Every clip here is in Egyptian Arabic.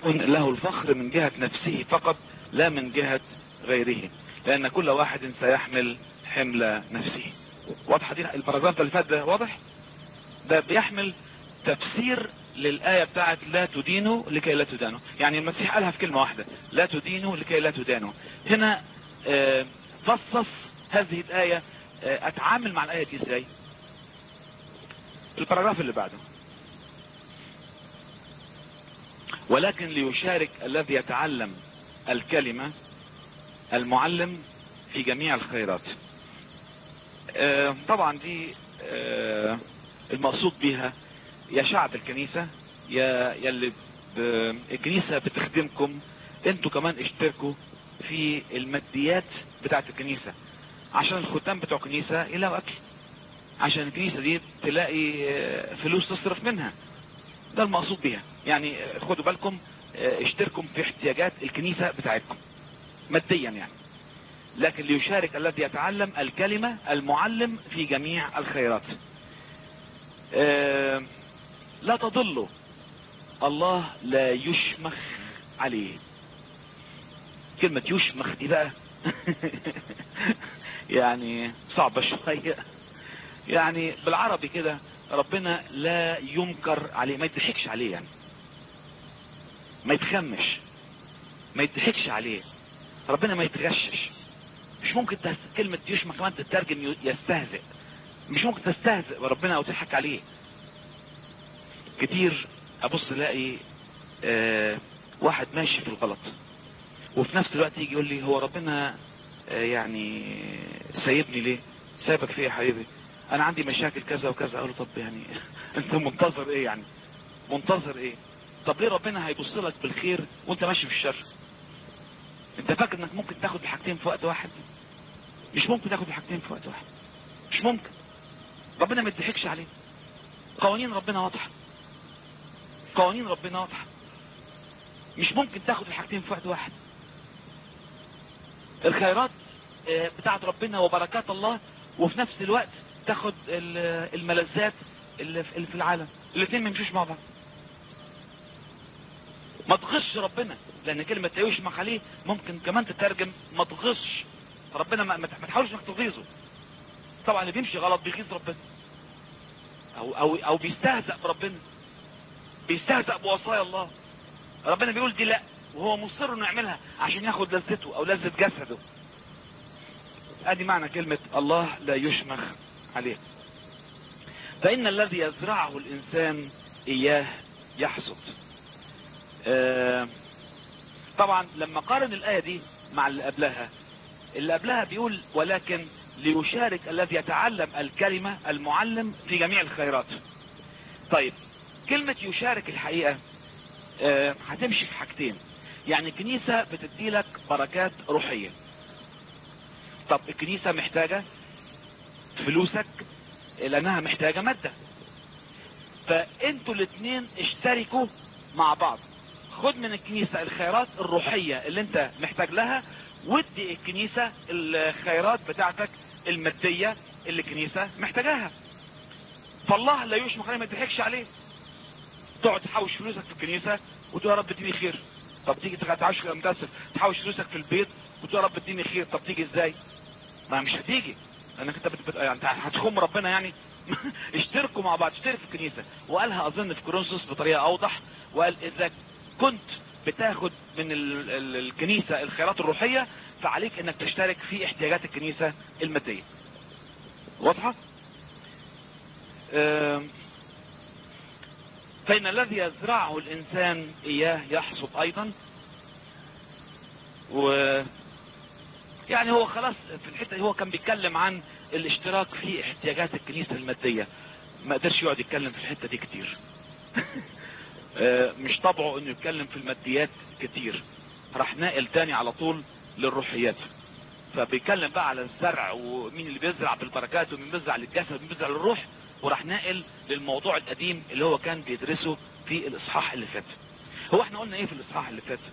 يكون له الفخر من جهة نفسه فقط لا من جهة غيره لان كل واحد سيحمل حمل نفسه واضحة دي الباراجراف اللي فات ده واضح ده بيحمل تفسير للآية بتاعت لا تدينوا لكي لا تدانوا يعني المسيح قالها في كلمة واحدة لا تدينوا لكي لا تدانوا هنا آه، فصص هذه الآية آه، اتعامل مع الآية دي ازاي الباراجراف اللي بعده ولكن ليشارك الذي يتعلم الكلمة المعلم في جميع الخيرات آه، طبعا دي آه، المقصود بها يا شعب الكنيسة يا يلي ب- الكنيسة بتخدمكم انتوا كمان اشتركوا في الماديات بتاعت الكنيسة عشان الختام بتوع الكنيسة يلاقوا اكل عشان الكنيسة دي تلاقي آه، فلوس تصرف منها ده المقصود بيها يعني آه، خدوا بالكم آه، اشتركوا في احتياجات الكنيسة بتاعتكم ماديا يعني لكن ليشارك الذي يتعلم الكلمة المعلم في جميع الخيرات آه، لا تضلوا الله لا يشمخ عليه كلمة يشمخ دي بقى يعني صعبة شوية يعني بالعربي كده ربنا لا ينكر عليه ما يضحكش عليه يعني ما يتخمش ما يضحكش عليه ربنا ما يتغشش مش ممكن تس... كلمة يشمخ كمان تترجم ي- يستهزئ مش ممكن تستهزئ بربنا او تضحك عليه كتير ابص الاقي آه واحد ماشي في الغلط وفي نفس الوقت يجي يقول لي هو ربنا آه يعني سايبني ليه سايبك في ايه يا حبيبي انا عندي مشاكل كذا وكذا اقول له طب يعني انت منتظر ايه يعني منتظر ايه طب ليه ربنا هيبص لك بالخير وانت ماشي في الشر انت فاكر انك ممكن تاخد الحاجتين في وقت واحد مش ممكن تاخد الحاجتين في وقت واحد مش ممكن ربنا ما يضحكش عليه قوانين ربنا واضحه قوانين ربنا واضحه مش ممكن تاخد الحاجتين في وقت واحد الخيرات آه، بتاعت ربنا وبركات الله وفي نفس الوقت تاخد ال- الملذات اللي في اللي في العالم الاثنين ما يمشوش مع بعض ما تغش ربنا لان كلمة لا يشمخ عليه ممكن كمان تترجم ما تغش ربنا ما, ما ما تحاولش انك تغيظه طبعا اللي بيمشي غلط بيغيظ ربنا او او او بيستهزأ بربنا بيستهزأ بوصايا الله ربنا بيقول دي لا وهو مصر انه يعملها عشان ياخد لذته او لذة جسده ادي معنى كلمة الله لا يشمخ عليه فان الذي يزرعه الانسان اياه يحصد آه، طبعا لما قارن الآية دي مع اللي قبلها اللي قبلها بيقول ولكن ليشارك الذي يتعلم الكلمة المعلم في جميع الخيرات طيب كلمة يشارك الحقيقة آه، هتمشي في حاجتين يعني الكنيسة بتدي لك بركات روحية طب الكنيسة محتاجة فلوسك لانها محتاجة مادة فانتوا الاثنين اشتركوا مع بعض خد من الكنيسة الخيرات الروحية اللي انت محتاج لها ودي الكنيسة الخيرات بتاعتك المادية اللي الكنيسة محتاجاها فالله لا يشمخ عليه ما يضحكش عليه تقعد تحوش فلوسك في الكنيسة وتقول يا رب اديني خير طب تيجي تحوش متاسف تحوش فلوسك في البيت وتقول يا رب اديني خير طب تيجي ازاي ما مش هتيجي لانك انت بت... بت... يعني انت هتخم ربنا يعني اشتركوا مع بعض اشترك في الكنيسة وقالها اظن في كورنثوس بطريقة اوضح وقال اذا كنت بتاخد من ال... ال... الكنيسة الخيرات الروحية فعليك انك تشترك في احتياجات الكنيسة المادية واضحة ام... فإن الذي يزرعه الإنسان إياه يحصد أيضا و يعني هو خلاص في الحتة هو كان بيتكلم عن الاشتراك في احتياجات الكنيسة المادية ما قدرش يقعد يتكلم في الحتة دي كتير مش طبعه انه يتكلم في الماديات كتير راح ناقل تاني على طول للروحيات فبيتكلم بقى على الزرع ومين اللي بيزرع بالبركات ومين بيزرع للجسد ومين بيزرع للروح وراح ناقل للموضوع القديم اللي هو كان بيدرسه في الاصحاح اللي فات هو احنا قلنا ايه في الاصحاح اللي فات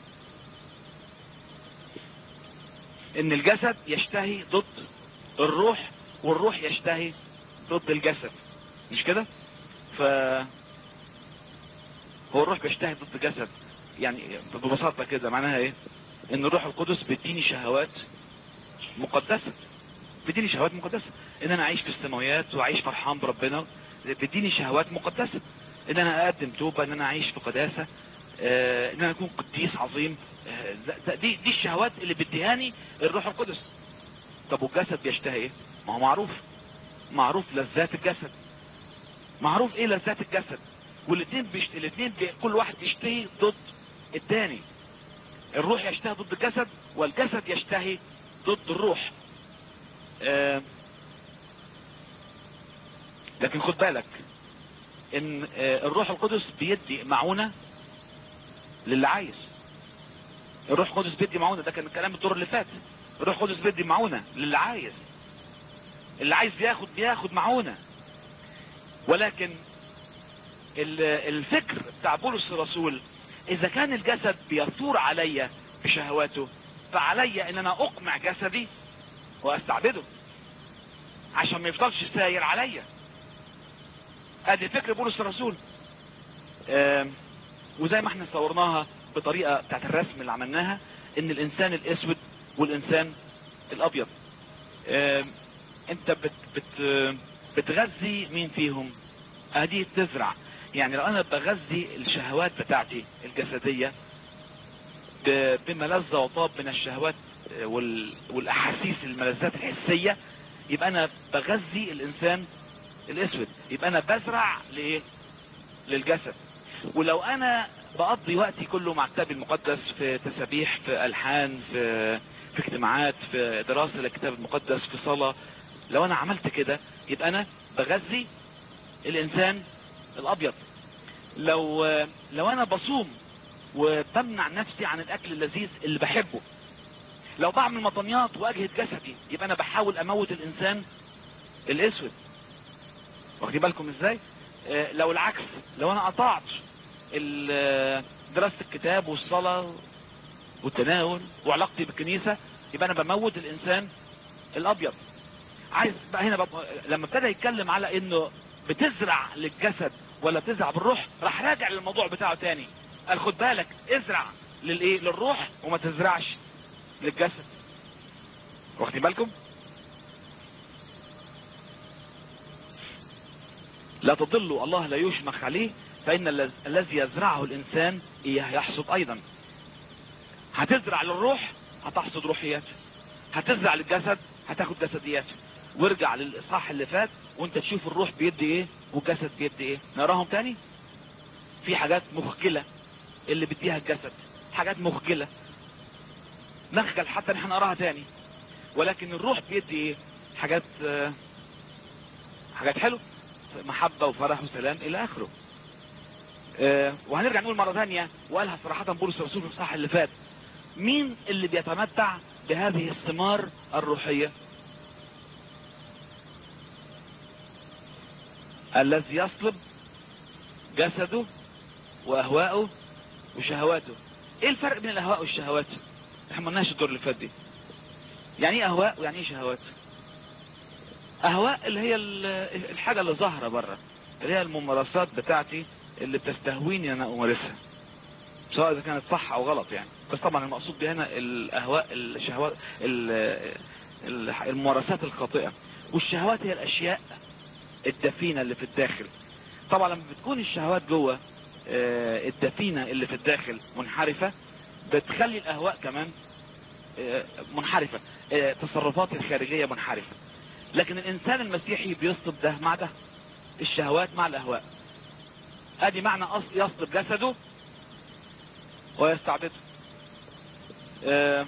ان الجسد يشتهي ضد الروح والروح يشتهي ضد الجسد مش كده ف هو الروح بيشتهي ضد الجسد يعني ببساطة كده معناها ايه ان الروح القدس بيديني شهوات مقدسة بيديني شهوات مقدسة ان انا اعيش في السماويات واعيش فرحان بربنا بيديني شهوات مقدسة ان انا اقدم توبة ان انا اعيش في قداسة آه ان انا اكون قديس عظيم آه دي, دي الشهوات اللي بيديهاني الروح القدس طب والجسد بيشتهي ايه ما هو معروف معروف لذات الجسد معروف ايه لذات الجسد والاثنين بيشت... الاثنين بي... كل واحد بيشتهي ضد الثاني الروح يشتهي ضد الجسد والجسد يشتهي ضد الروح آه... لكن خد بالك ان آه الروح القدس بيدي معونة للي عايز الروح القدس بيدي معونة ده كان الكلام الدور اللي فات الروح القدس بيدي معونة للي عايز اللي عايز بياخد بياخد معونة ولكن الفكر بتاع بولس الرسول اذا كان الجسد بيثور عليا بشهواته فعليا ان انا اقمع جسدي واستعبده عشان ما يفضلش ساير عليا ادي فكر بولس الرسول وزي ما احنا صورناها بطريقة بتاعت الرسم اللي عملناها ان الانسان الاسود والانسان الابيض انت بت بت بتغذي مين فيهم ادي تزرع يعني لو انا بغذي الشهوات بتاعتي الجسدية بملذة وطاب من الشهوات والاحاسيس الملذات الحسية يبقى انا بغذي الانسان الاسود يبقى انا بزرع لايه للجسد ولو انا بقضي وقتي كله مع الكتاب المقدس في تسابيح في الحان في في اجتماعات في دراسة للكتاب المقدس في صلاة لو انا عملت كده يبقى انا بغذي الانسان الابيض لو لو انا بصوم وبمنع نفسي عن الاكل اللذيذ اللي بحبه لو بعمل مطنيات واجهد جسدي يبقى انا بحاول اموت الانسان الاسود واخدين بالكم ازاي اه لو العكس لو انا قطعت دراسة الكتاب والصلاة والتناول وعلاقتي بالكنيسة يبقى انا بموت الانسان الابيض عايز بقى هنا بقى لما ابتدى يتكلم على انه بتزرع للجسد ولا بتزرع بالروح راح راجع للموضوع بتاعه تاني قال خد بالك ازرع للايه للروح وما تزرعش للجسد واخدين بالكم لا تضلوا الله لا يشمخ عليه فإن الذي يزرعه الإنسان إياه يحصد أيضا هتزرع للروح هتحصد روحيات هتزرع للجسد هتاخد جسديات وارجع للإصحاح اللي فات وانت تشوف الروح بيدي ايه والجسد بيدي ايه نراهم تاني في حاجات مخجلة اللي بديها الجسد حاجات مخجلة نخجل حتى نحن نراها تاني ولكن الروح بيدي ايه حاجات آه حاجات حلوه محبة وفرح وسلام الى اخره آه وهنرجع نقول مرة ثانية وقالها صراحة بولس الرسول في الصحة اللي فات مين اللي بيتمتع بهذه الثمار الروحية الذي يصلب جسده واهواءه وشهواته ايه الفرق بين الاهواء والشهوات احنا ما قلناش الدور اللي فات دي يعني ايه اهواء ويعني ايه شهوات اهواء اللي هي الحاجة اللي ظاهرة بره اللي هي الممارسات بتاعتي اللي بتستهويني انا امارسها سواء اذا كانت صح او غلط يعني بس طبعا المقصود بهنا الاهواء الشهوات الممارسات الخاطئة والشهوات هي الاشياء الدفينة اللي في الداخل طبعا لما بتكون الشهوات جوه الدفينة اللي في الداخل منحرفة بتخلي الاهواء كمان منحرفة تصرفات الخارجية منحرفة لكن الانسان المسيحي بيصلب ده مع ده الشهوات مع الاهواء ادي معنى اصل يصلب جسده ويستعبده آه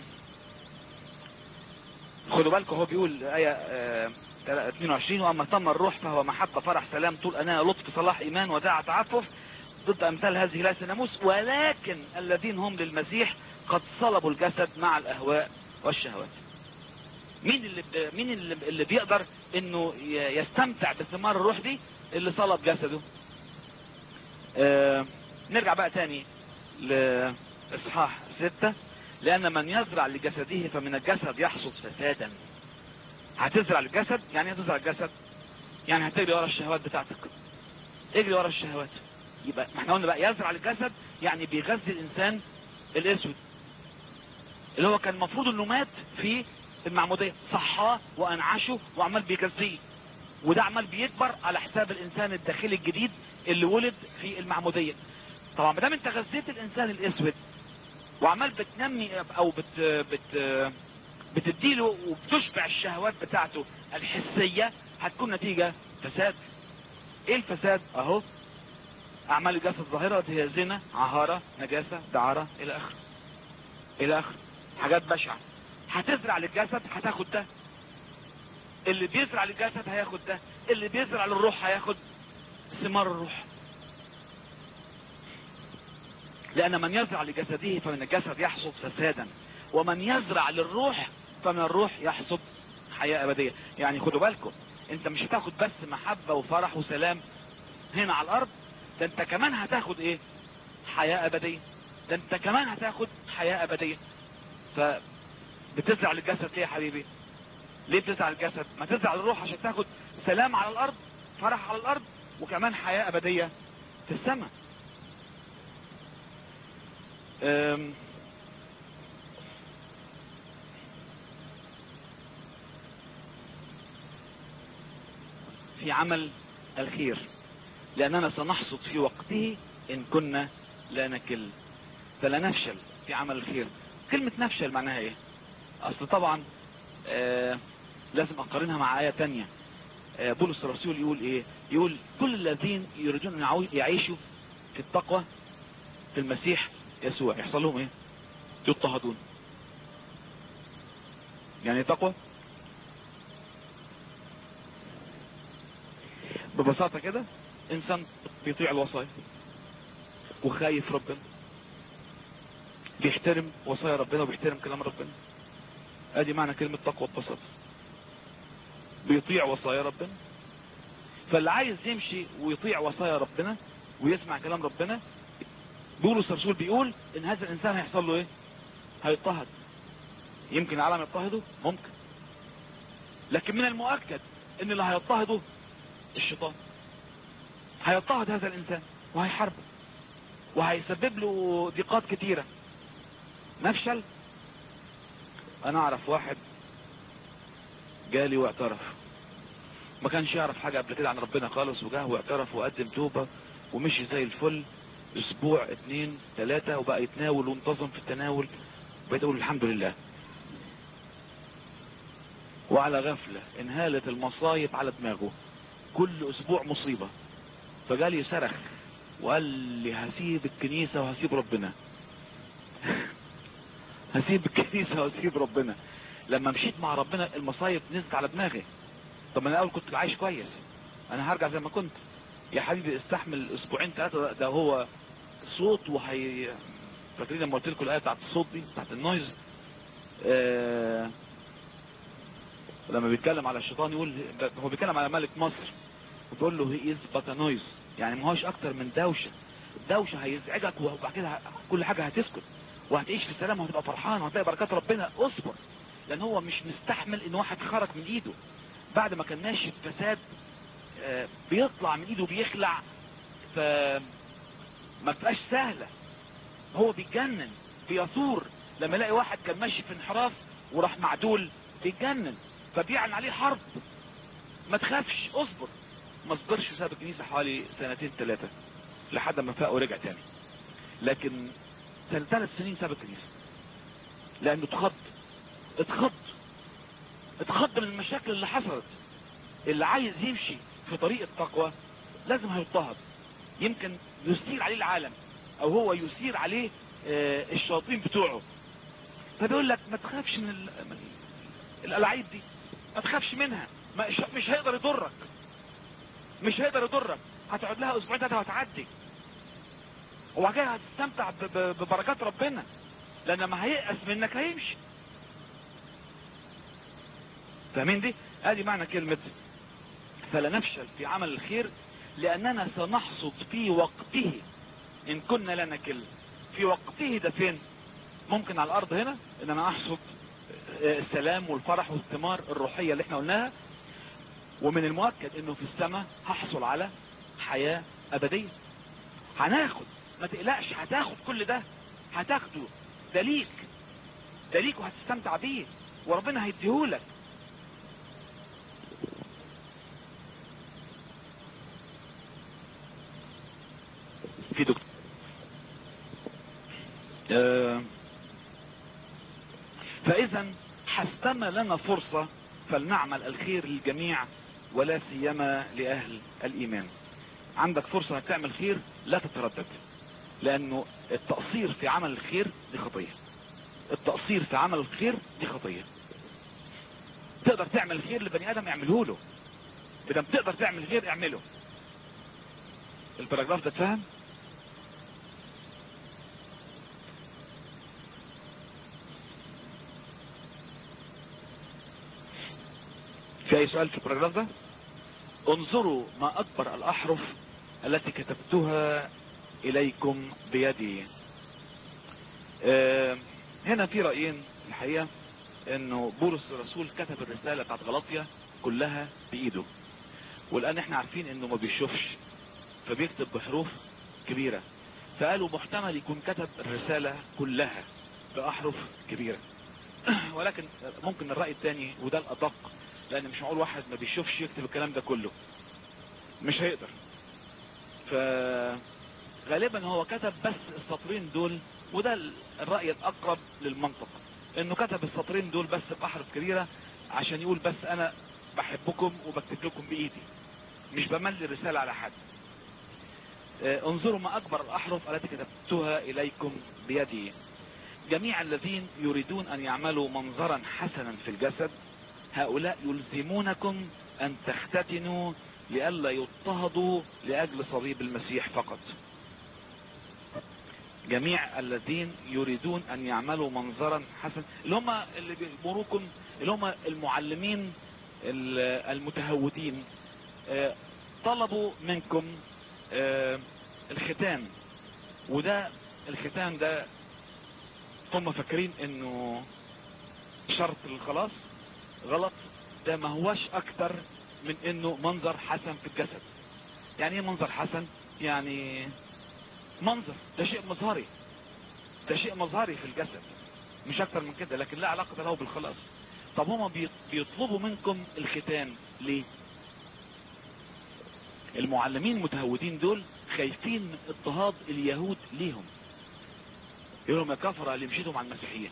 خدوا بالكم هو بيقول آية آه 22 واما ثم الروح فهو محبة فرح سلام طول اناء لطف صلاح ايمان وداع تعفف ضد امثال هذه ليس ناموس ولكن الذين هم للمسيح قد صلبوا الجسد مع الاهواء والشهوات مين اللي ب... مين اللي, اللي بيقدر انه يستمتع بثمار الروح دي اللي صلب جسده آه... نرجع بقى تاني لاصحاح ستة لان من يزرع لجسده فمن الجسد يحصد فسادا هتزرع الجسد يعني هتزرع الجسد يعني هتجري ورا الشهوات بتاعتك اجري ورا الشهوات يبقى ما احنا قلنا بقى يزرع الجسد يعني بيغذي الانسان الاسود اللي هو كان المفروض انه مات في المعمودية صحاه وانعشه وعمال بيغذيه وده عمال بيكبر على حساب الانسان الداخلي الجديد اللي ولد في المعمودية طبعا ما دام انت غذيت الانسان الاسود وعمال بتنمي او بت بت بتديله وبتشبع الشهوات بتاعته الحسية هتكون نتيجة فساد ايه الفساد اهو اعمال الجسد الظاهرة هي زنا عهارة نجاسة دعارة الى اخره الى اخره حاجات بشعة هتزرع للجسد هتاخد ده اللي بيزرع للجسد هياخد ده اللي بيزرع للروح هياخد ثمار الروح لان من يزرع لجسده فمن الجسد يحصد فسادا ومن يزرع للروح فمن الروح يحصد حياة ابدية يعني خدوا بالكم انت مش هتاخد بس محبة وفرح وسلام هنا على الارض ده انت كمان هتاخد ايه حياة ابدية ده انت كمان هتاخد حياة ابدية فبتزرع للجسد ليه يا حبيبي ليه بتزرع الجسد ما تزرع للروح عشان تاخد سلام على الارض فرح على الارض وكمان حياة ابدية في السماء أم في عمل الخير لأننا سنحصد في وقته إن كنا لا نكل فلا نفشل في عمل الخير كلمة نفشل معناها إيه أصل طبعا آه لازم أقارنها مع آية تانية آه بولس الرسول يقول إيه يقول كل الذين يريدون أن يعيشوا في التقوى في المسيح يسوع يحصل لهم إيه يضطهدون يعني تقوى ببساطة كده انسان بيطيع الوصايا وخايف ربنا بيحترم وصايا ربنا وبيحترم كلام ربنا ادي معنى كلمة تقوى ببساطة بيطيع وصايا ربنا فاللي عايز يمشي ويطيع وصايا ربنا ويسمع كلام ربنا بولس الرسول بيقول ان هذا الانسان هيحصل له ايه هيضطهد يمكن العالم يضطهده ممكن لكن من المؤكد ان اللي هيضطهده الشيطان هيضطهد هذا الانسان وهيحاربه وهيسبب له ضيقات كتيرة نفشل انا اعرف واحد جالي واعترف ما كانش يعرف حاجة قبل كده عن ربنا خالص وجاه واعترف وقدم توبة ومشي زي الفل اسبوع اتنين تلاتة وبقى يتناول وانتظم في التناول وبقيت اقول الحمد لله وعلى غفلة انهالت المصايب على دماغه كل اسبوع مصيبة فجالي صرخ وقال لي هسيب الكنيسة وهسيب ربنا هسيب الكنيسة وهسيب ربنا لما مشيت مع ربنا المصايب نزلت على دماغي طب انا الاول كنت عايش كويس انا هرجع زي ما كنت يا حبيبي استحمل اسبوعين ثلاثة ده هو صوت وهي فاكرين لما قلت لكم الايه بتاعت الصوت دي بتاعت النويز آه... لما بيتكلم على الشيطان يقول هو بيتكلم على ملك مصر وبيقول له هي از بات نويز يعني ما هوش اكتر من دوشه الدوشه هيزعجك وبعد كده كل حاجه هتسكت وهتعيش في سلام وهتبقى فرحان وهتلاقي بركات ربنا اصبر لان هو مش مستحمل ان واحد خرج من ايده بعد ما كان ماشي في فساد آه بيطلع من ايده بيخلع ف ما بتبقاش سهله هو بيتجنن بيثور لما يلاقي واحد كان ماشي في انحراف وراح معدول بيتجنن فبيعلن عليه حرب ما تخافش اصبر ما صبرش ساب الكنيسة حوالي سنتين ثلاثة لحد ما فاق ورجع تاني لكن سنة ثلاث سنين ساب الكنيسة لانه اتخض اتخض اتخض من المشاكل اللي حصلت اللي عايز يمشي في طريق التقوى لازم هيضطهد يمكن يثير عليه العالم او هو يثير عليه اه الشياطين بتوعه فبيقول لك ما تخافش من, من الالعاب دي ما تخافش منها مش هيقدر يضرك مش هيقدر يضرك هتقعد لها اسبوعين ثلاثه وهتعدي وبعد كده هتستمتع ببركات ربنا لان ما هيأس منك هيمشي فاهمين دي ادي معنى كلمة فلا نفشل في عمل الخير لاننا سنحصد في وقته ان كنا لا نكل في وقته ده فين ممكن على الارض هنا ان انا احصد السلام والفرح والثمار الروحية اللي احنا قلناها ومن المؤكد انه في السماء هحصل على حياة ابدية هناخد ما تقلقش هتاخد كل ده هتاخده ده ليك ده ليك وهتستمتع بيه وربنا هيديهولك في دكتور آه فاذا حستمى لنا فرصة فلنعمل الخير للجميع ولا سيما لأهل الإيمان عندك فرصة انك تعمل خير لا تتردد لأنه التقصير في عمل الخير دي خطية التقصير في عمل الخير دي خطية تقدر تعمل خير لبني آدم اعمله له إذا بتقدر تعمل خير اعمله البراجراف ده تفهم في اي سؤال في البراجراف ده انظروا ما اكبر الاحرف التي كتبتها اليكم بيدي آه هنا في رأيين الحقيقة انه بولس الرسول كتب الرسالة بتاعت غلطية كلها بايده والان احنا عارفين انه ما بيشوفش فبيكتب بحروف كبيرة فقالوا محتمل يكون كتب الرسالة كلها باحرف كبيرة ولكن ممكن الرأي الثاني وده الادق لان مش معقول واحد ما بيشوفش يكتب الكلام ده كله مش هيقدر فغالبا هو كتب بس السطرين دول وده الرأي الاقرب للمنطق انه كتب السطرين دول بس باحرف كبيرة عشان يقول بس انا بحبكم وبكتب لكم بايدي مش بملي الرسالة على حد اه انظروا ما اكبر الاحرف التي كتبتها اليكم بيدي جميع الذين يريدون ان يعملوا منظرا حسنا في الجسد هؤلاء يلزمونكم ان تختتنوا لئلا يضطهدوا لاجل صليب المسيح فقط جميع الذين يريدون ان يعملوا منظرا حسنا اللي هم اللي بيأمروكم اللي هم المعلمين المتهودين طلبوا منكم الختان وده الختان ده هم فاكرين انه شرط الخلاص غلط ده ما هوش اكتر من انه منظر حسن في الجسد يعني ايه منظر حسن يعني منظر ده شيء مظهري ده شيء مظهري في الجسد مش اكتر من كده لكن لا علاقة له بالخلاص طب هما بيطلبوا منكم الختان ليه المعلمين المتهودين دول خايفين من اضطهاد اليهود ليهم يقولوا يا كفرة اللي مشيتوا مع المسيحيين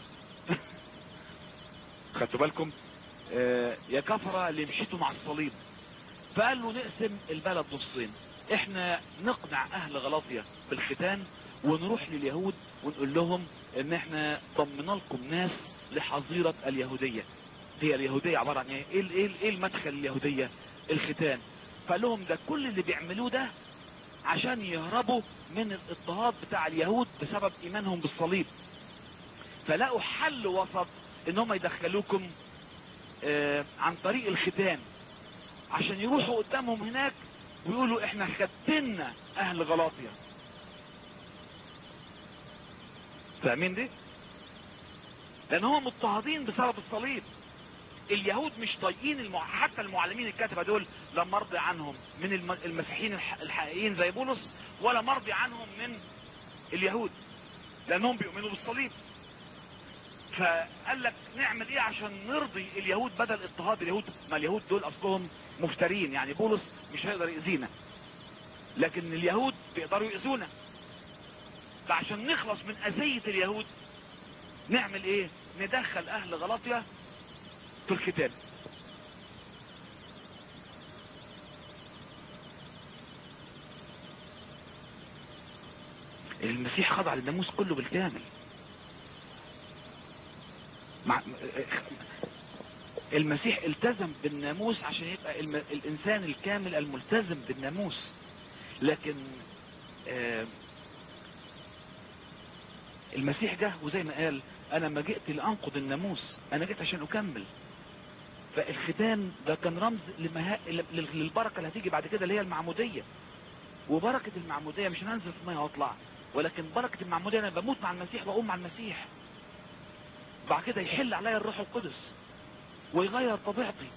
خدتوا بالكم آه يا كفرة اللي مشيتوا مع الصليب فقال له نقسم البلد نصين احنا نقنع اهل غلاطيا بالختان ونروح لليهود ونقول لهم ان احنا ضمنا لكم ناس لحظيرة اليهودية هي اليهودية عبارة عن ايه ايه, إيه, إيه المدخل اليهودية الختان فقال لهم ده كل اللي بيعملوه ده عشان يهربوا من الاضطهاد بتاع اليهود بسبب ايمانهم بالصليب فلقوا حل وسط ان هم يدخلوكم آه عن طريق الختان عشان يروحوا قدامهم هناك ويقولوا احنا ختنا اهل غلاطيا فاهمين دي لان هم مضطهدين بسبب الصليب اليهود مش طايقين المع... حتى المعلمين الكاتبه دول لا مرضي عنهم من الم... المسيحيين الح... الحقيقيين زي بولس ولا مرضي عنهم من اليهود لانهم بيؤمنوا بالصليب فقال لك نعمل ايه عشان نرضي اليهود بدل اضطهاد اليهود ما اليهود دول اصلهم مفترين يعني بولس مش هيقدر يأذينا لكن اليهود بيقدروا يأذونا فعشان نخلص من اذية اليهود نعمل ايه ندخل اهل غلاطيا في الختان المسيح خضع للناموس كله بالكامل مع المسيح التزم بالناموس عشان يبقى الم... الانسان الكامل الملتزم بالناموس لكن آه المسيح جه وزي ما قال انا ما جئت لانقض الناموس انا جئت عشان اكمل فالختان ده كان رمز لمها... للبركة اللي هتيجي بعد كده اللي هي المعمودية وبركة المعمودية مش هننزل في المية واطلع ولكن بركة المعمودية انا بموت مع المسيح واقوم مع المسيح بعد كده يحل عليا الروح القدس ويغير طبيعتي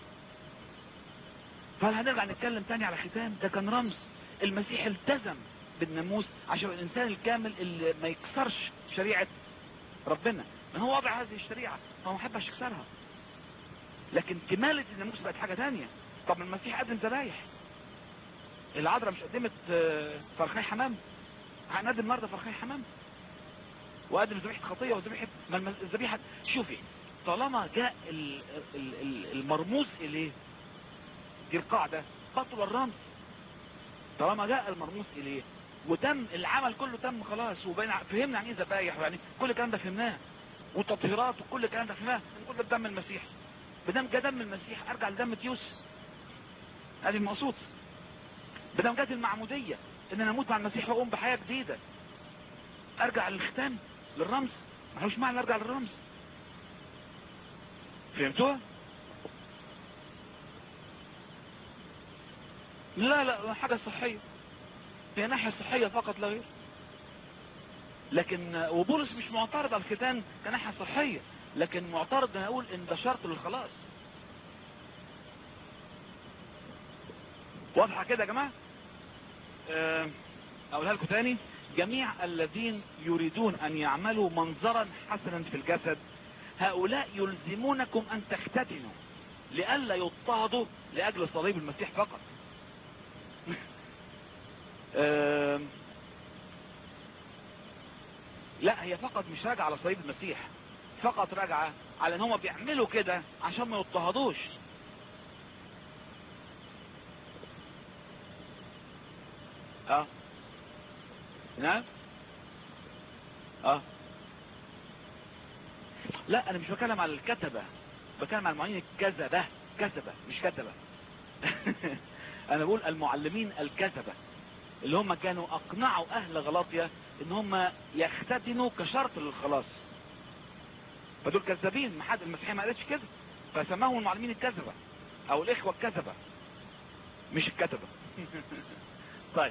فهل هنرجع نتكلم تاني على ختان ده كان رمز المسيح التزم بالناموس عشان الانسان الكامل اللي ما يكسرش شريعة ربنا ما هو وضع هذه الشريعة فهو ما حبش يكسرها لكن كمالة الناموس بقت حاجة تانية طب المسيح قدم ذبايح العذراء مش قدمت آه، فرخي حمام هنقدم النهارده فرخي حمام وقدم ذبيحه خطيه وذبيحه ما الم- الذبيحه شوفي طالما جاء ال- ال- ال- المرموز اليه دي القاعده بطل الرمز طالما جاء المرموز اليه وتم العمل كله تم خلاص وبين فهمنا يعني ايه ذبايح ويعني كل الكلام ده فهمناه وتطهيرات وكل الكلام ده فهمناه كل ده بدم المسيح بدم جه دم المسيح ارجع لدم تيوس ادي المقصود بدم جت المعمودية ان انا اموت مع المسيح واقوم بحياة جديدة ارجع للختام للرمز ما هوش معنى ارجع للرمز فهمتوها لا لا حاجة صحية هي ناحية صحية فقط لا غير لكن وبولس مش معترض على الختان كناحية صحية لكن معترض ان اقول ان ده شرط للخلاص واضحة كده يا جماعة آه، اقولها لكم تاني جميع الذين يريدون ان يعملوا منظرا حسنا في الجسد هؤلاء يلزمونكم ان تختتنوا لئلا يضطهدوا لاجل صليب المسيح فقط آه، لا هي فقط مش راجعة على صليب المسيح فقط راجعة على ان هم بيعملوا كده عشان ما يضطهدوش اه نعم اه لا انا مش بتكلم على الكتبة بتكلم على المعلمين الكذبة كذبة مش كتبة انا بقول المعلمين الكذبة اللي هم كانوا اقنعوا اهل غلاطيا ان هم يختتنوا كشرط للخلاص فدول كذابين ما حد المسيحيه ما قالتش كده فسماهم المعلمين الكذبة او الاخوة الكذبة مش الكتبة طيب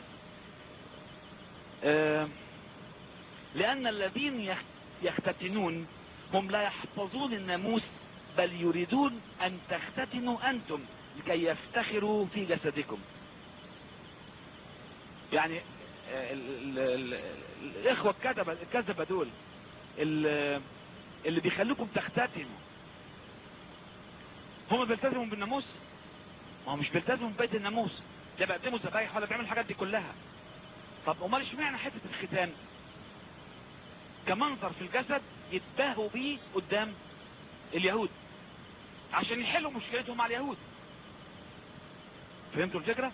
آه، لأن الذين يخ- يختتنون هم لا يحفظون الناموس بل يريدون أن تختتنوا أنتم لكي يفتخروا في جسدكم يعني آه، ال- ال- ال- الإخوة الكذبة الكذبة دول ال- اللي بيخلوكم تختتنوا هم بيلتزموا بالناموس ما هو مش بيلتزموا ببيت الناموس لا بيقدموا ذبايح ولا بيعملوا الحاجات دي كلها طب امال اشمعنى حته الختان كمنظر في الجسد يتباهوا بيه قدام اليهود عشان يحلوا مشكلتهم مع اليهود فهمتوا الفكره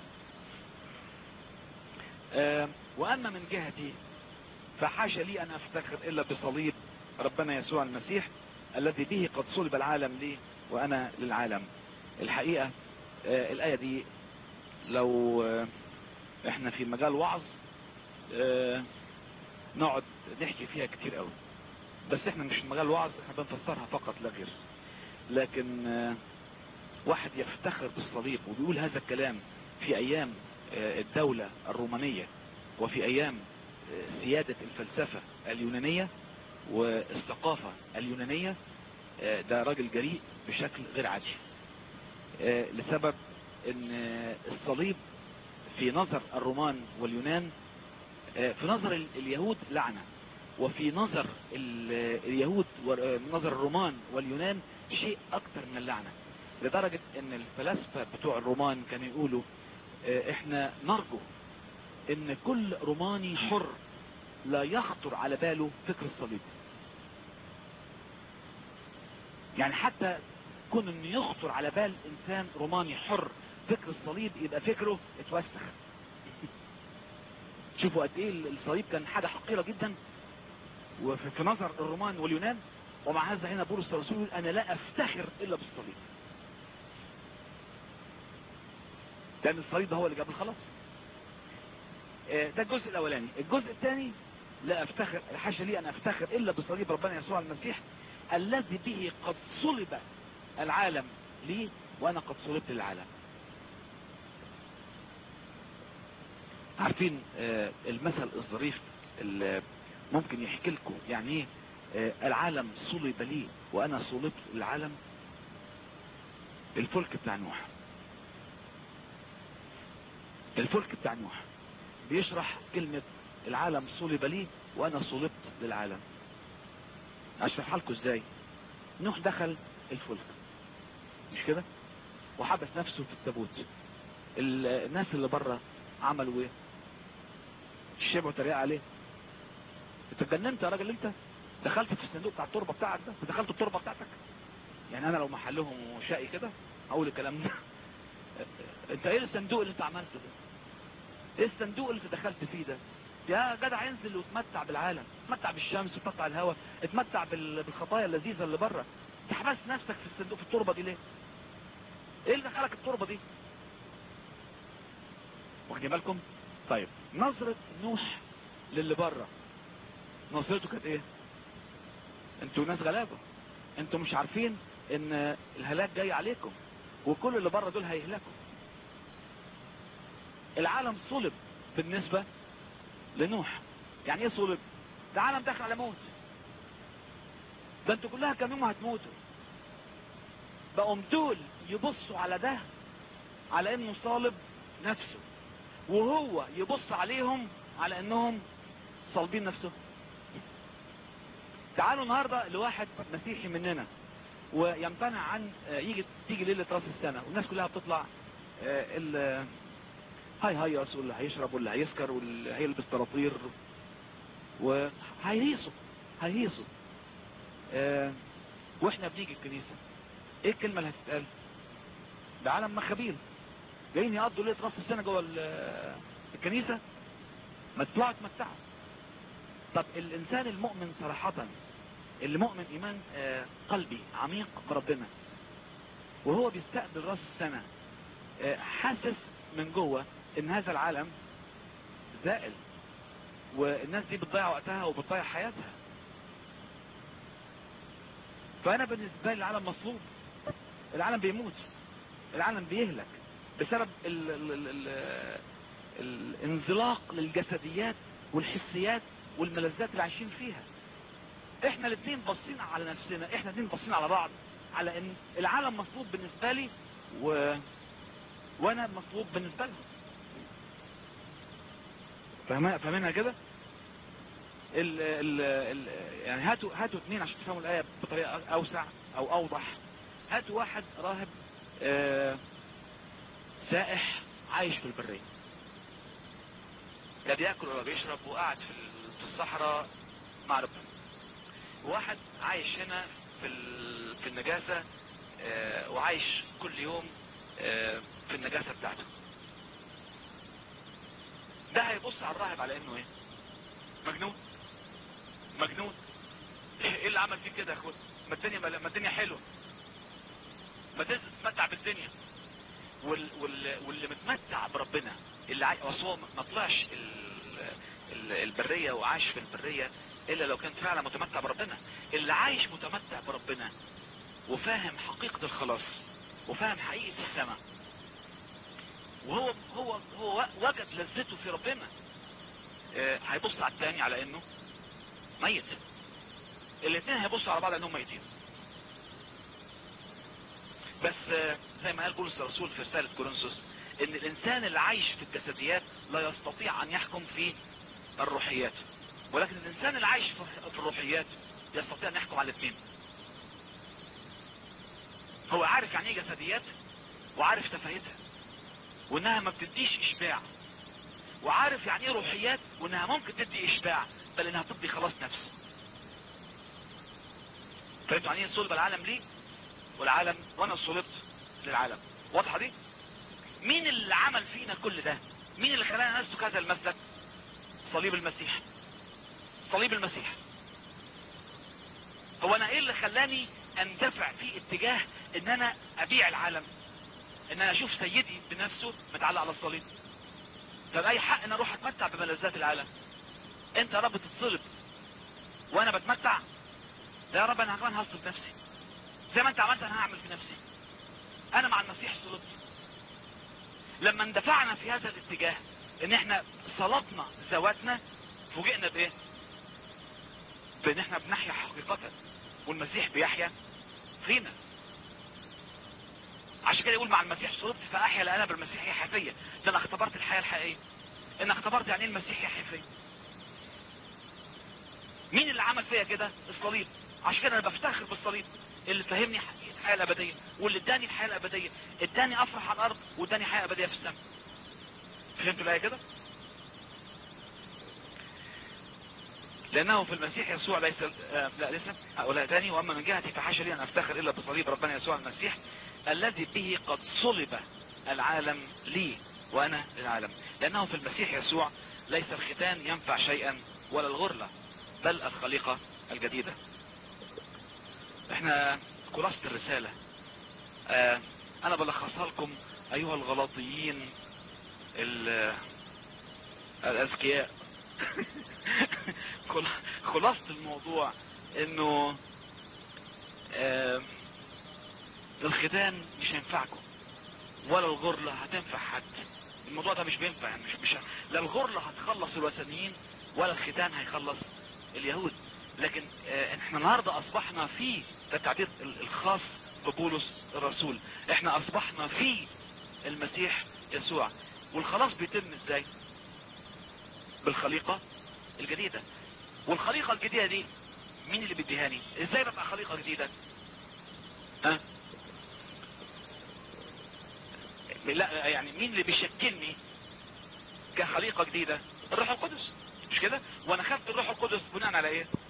آه واما من جهتي فحاشا لي ان افتخر الا بصليب ربنا يسوع المسيح الذي به قد صلب العالم لي وانا للعالم الحقيقه آه الايه دي لو آه احنا في مجال وعظ آه، نقعد نحكي فيها كتير قوي بس احنا مش في مجال وعظ احنا بنفسرها فقط لا غير لكن آه، واحد يفتخر بالصليب وبيقول هذا الكلام في ايام آه، الدولة الرومانية وفي ايام آه، سيادة الفلسفة اليونانية والثقافة اليونانية آه، ده راجل جريء بشكل غير عادي آه، لسبب ان آه، الصليب في نظر الرومان واليونان آه، في نظر ال- اليهود لعنة وفي نظر ال- اليهود ونظر الرومان واليونان شيء اكتر من اللعنة لدرجة ان الفلاسفة بتوع الرومان كانوا يقولوا آه، احنا نرجو ان كل روماني حر لا يخطر على باله فكر الصليب يعني حتى كون ان يخطر على بال انسان روماني حر فكر الصليب يبقى فكره اتوسخ شوفوا قد ايه الصليب كان حاجة حقيرة جدا وفي في نظر الرومان واليونان ومع هذا هنا بولس الرسول يقول انا لا افتخر الا بالصليب لان الصليب ده هو اللي جاب الخلاص آه، ده الجزء الاولاني الجزء الثاني لا افتخر حاشا لي ان افتخر الا بصليب ربنا يسوع المسيح الذي به قد صلب العالم لي وانا قد صلبت للعالم عارفين آه، المثل الظريف اللي ممكن يحكي لكم يعني ايه آه، العالم صلب لي وانا صلبت للعالم الفلك بتاع نوح الفلك بتاع نوح بيشرح كلمة العالم صلب لي وانا صلبت للعالم اشرحها لكم ازاي نوح دخل الفلك مش كده وحبس نفسه في التابوت الناس اللي بره عملوا ايه شبعوا تريقة عليه انت اتجننت يا راجل انت دخلت في الصندوق بتاع التربة بتاعك ده ودخلت التربة بتاعتك يعني انا لو محلهم وشقي كده اقول الكلام ده انت ايه الصندوق اللي انت عملته ده ايه الصندوق اللي انت دخلت فيه ده يا جدع انزل وتمتع بالعالم اتمتع بالشمس وتمتع الهواء اتمتع بالخطايا اللذيذة اللي بره انت حبست نفسك في الصندوق في التربة دي ليه ايه اللي دخلك التربة دي واخدين بالكم طيب نظرة نوح للي بره نظرته كانت ايه انتوا ناس غلابة انتوا مش عارفين ان الهلاك جاي عليكم وكل اللي بره دول هيهلكوا العالم صلب بالنسبة لنوح يعني ايه صلب ده عالم داخل على موت ده انتوا كلها كم يوم هتموتوا بقوا دول يبصوا على ده على انه صالب نفسه وهو يبص عليهم على انهم صالبين نفسهم تعالوا النهاردة لواحد مسيحي مننا ويمتنع عن يجي تيجي ليلة راس السنة والناس كلها بتطلع ال هاي هيص واللي هيشرب واللي هيسكر واللي هيلبس طراطير وهيهيصوا هيهيصوا اه واحنا بنيجي الكنيسة ايه الكلمة اللي هتتقال ده عالم مخابيل جايين يقضوا ليلة راس السنة جوه الكنيسة ما تطلعوا تمتعوا طب الانسان المؤمن صراحة اللي مؤمن ايمان اه قلبي عميق بربنا وهو بيستقبل راس السنة اه حاسس من جوه ان هذا العالم زائل والناس دي بتضيع وقتها وبتضيع حياتها فانا بالنسبة لي العالم مصلوب العالم بيموت العالم بيهلك بسبب ال ال ال ال الانزلاق للجسديات والحسيات والملذات اللي عايشين فيها احنا الاثنين باصين على نفسنا احنا الاثنين باصين على بعض على ان العالم مصلوب بالنسبة لي و... وانا مصلوب بالنسبة لهم فاهمينها كده ال ال ال يعني هاتوا هاتوا اثنين عشان تفهموا الآية بطريقة اوسع او اوضح هاتوا واحد راهب آه سائح عايش في البرية لا بياكل ولا بيشرب وقاعد في الصحراء مع ربنا واحد عايش هنا في في النجاسة آه وعايش كل يوم آه في النجاسة بتاعته ده هيبص على الراهب على انه ايه مجنون مجنون ايه اللي عمل فيك كده يا اخويا ما الدنيا ما الدنيا حلوه ما تتمتع بالدنيا وال وال واللي متمتع بربنا اللي عاي... هو ما طلعش ال... ال... البريه وعاش في البريه الا لو كان فعلا متمتع بربنا اللي عايش متمتع بربنا وفاهم حقيقه الخلاص وفاهم حقيقه السماء وهو هو هو وجد لذته في ربنا آه هيبص على الثاني على انه ميت الاثنين هيبصوا على بعض انهم ميتين بس آه زي ما قال بولس الرسول في رسالة كورنثوس ان الانسان اللي عايش في الجسديات لا يستطيع ان يحكم في الروحيات ولكن الانسان اللي عايش في الروحيات يستطيع ان يحكم على الاثنين هو عارف يعني ايه جسديات وعارف تفاهتها وانها ما بتديش اشباع وعارف يعني ايه روحيات وانها ممكن تدي اشباع بل انها تدي خلاص نفس فانتوا يعني ايه صلب العالم ليه والعالم وانا صلبت للعالم واضحة دي مين اللي عمل فينا كل ده مين اللي خلانا نسلك هذا المسلك صليب المسيح صليب المسيح هو انا ايه اللي خلاني اندفع في اتجاه ان انا ابيع العالم ان انا اشوف سيدي بنفسه متعلق على الصليب طب اي حق ان اروح اتمتع بملذات العالم انت يا رب تتصلب وانا بتمتع لا يا رب انا كمان هصلب نفسي زي ما انت عملت انا هعمل في نفسي انا مع المسيح صلبت لما اندفعنا في هذا الاتجاه ان احنا صلبنا ذواتنا فوجئنا بايه بان احنا بنحيا حقيقة والمسيح بيحيا فينا عشان كده يقول مع المسيح صلبت فاحيا لأنا بالمسيح يحيا فيا ده انا اختبرت الحياة الحقيقية ان اختبرت يعني ايه المسيح يحيى فيا مين اللي عمل فيا كده الصليب عشان كده انا بفتخر بالصليب اللي فهمني حقيقة الحياة الابدية واللي اداني الحياة الابدية اداني افرح على الارض واداني حياة ابدية في السماء فهمتوا الايه كده لانه في المسيح يسوع ليس آه لا لسه هقولها تاني واما من جهتي فحاشا لي ان افتخر الا بصليب ربنا يسوع المسيح الذي به قد صلب العالم لي وانا للعالم لانه في المسيح يسوع ليس الختان ينفع شيئا ولا الغرلة بل الخليقة الجديدة احنا خلاصة الرسالة آه انا بلخصها لكم ايها الغلاطيين الاذكياء خلاصة الموضوع انه آه الختان مش هينفعكم ولا الغرلة هتنفع حد الموضوع ده مش بينفع يعني مش مش لا الغرلة هتخلص الوثنيين ولا الختان هيخلص اليهود لكن اه احنا النهاردة اصبحنا في ده التعبير الخاص ببولس الرسول احنا اصبحنا في المسيح يسوع والخلاص بيتم ازاي بالخليقة الجديدة والخليقة الجديدة دي مين اللي بيديهاني ازاي ببقى خليقة جديدة ها لا يعني مين اللي بيشكلني كخليقة جديدة الروح القدس مش كده وانا خدت الروح القدس بناء على ايه